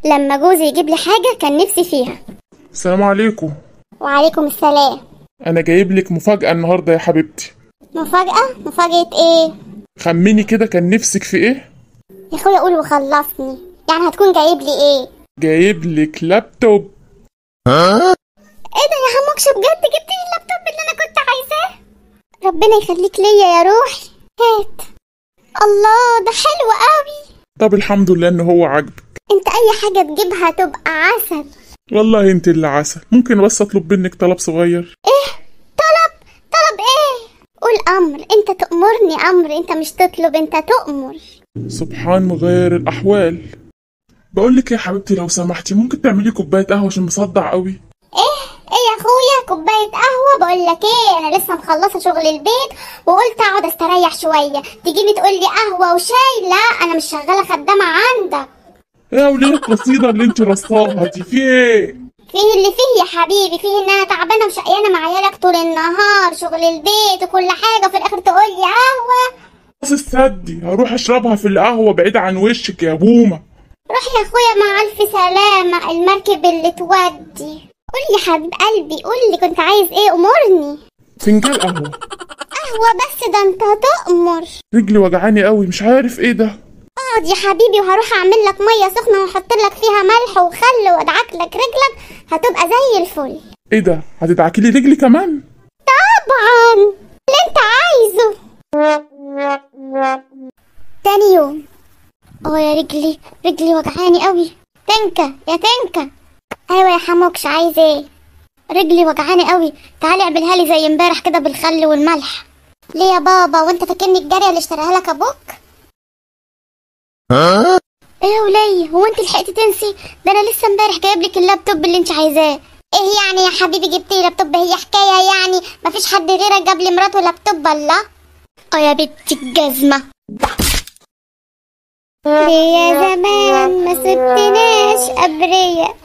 لما جوزي يجيب لي حاجة كان نفسي فيها السلام عليكم وعليكم السلام انا جايب لك مفاجأة النهاردة يا حبيبتي مفاجأة مفاجأة ايه خمني كده كان نفسك في ايه يا اخويا قول وخلصني يعني هتكون جايب لي ايه جايب لك لابتوب ايه ده يا حموكش بجد جبت لي اللابتوب اللي انا كنت عايزاه ربنا يخليك ليا يا روحي هات الله ده حلو قوي طب الحمد لله ان هو عاجبك انت اي حاجة تجيبها تبقى عسل والله انت اللي عسل ممكن بس اطلب منك طلب صغير ايه طلب طلب ايه قول امر انت تأمرني امر انت مش تطلب انت تؤمر سبحان مغير الاحوال بقول لك يا حبيبتي لو سمحتي ممكن تعملي كوبايه قهوه عشان مصدع قوي ايه ايه يا اخويا كوبايه قهوه بقول لك ايه انا لسه مخلصه شغل البيت وقلت اقعد استريح شويه تجيني تقول لي قهوه وشاي لا انا مش شغاله خدامه عندك يا وليه القصيده اللي انت رصاها دي في ايه فيه اللي فيه يا حبيبي فيه ان انا تعبانه وشقيانه مع عيالك طول النهار شغل البيت وكل حاجه وفي الاخر تقول لي قهوه بس السدي هروح اشربها في القهوه بعيد عن وشك يا بومه روح يا اخويا مع الف سلامه المركب اللي تودي قول لي حبيب قلبي قول لي كنت عايز ايه امرني فنجان قهوه قهوه بس ده انت تؤمر رجلي وجعاني قوي مش عارف ايه ده اقعد يا حبيبي وهروح اعمل لك ميه سخنه واحط لك فيها ملح وخل وادعك لك رجلك هتبقى زي الفل ايه ده هتدعكي لي رجلي كمان طبعا اللي انت عايزه تاني يوم اه يا رجلي رجلي وجعاني قوي تنكا يا تنكا ايوه يا حموكش عايز ايه رجلي وجعاني قوي تعالي اعملها لي زي امبارح كده بالخل والملح ليه يا بابا وانت فاكرني الجاريه اللي اشتراها لك ابوك ايه يا ولية هو انت لحقتي تنسي ده انا لسه امبارح جايب لك اللابتوب اللي انت عايزاه ايه يعني يا حبيبي جبت لي لابتوب هي حكايه يعني مفيش حد غيرك جاب لي مراته لابتوب الله اه يا بنتي الجزمه ليه يا زمان ما سبتناش ابرياء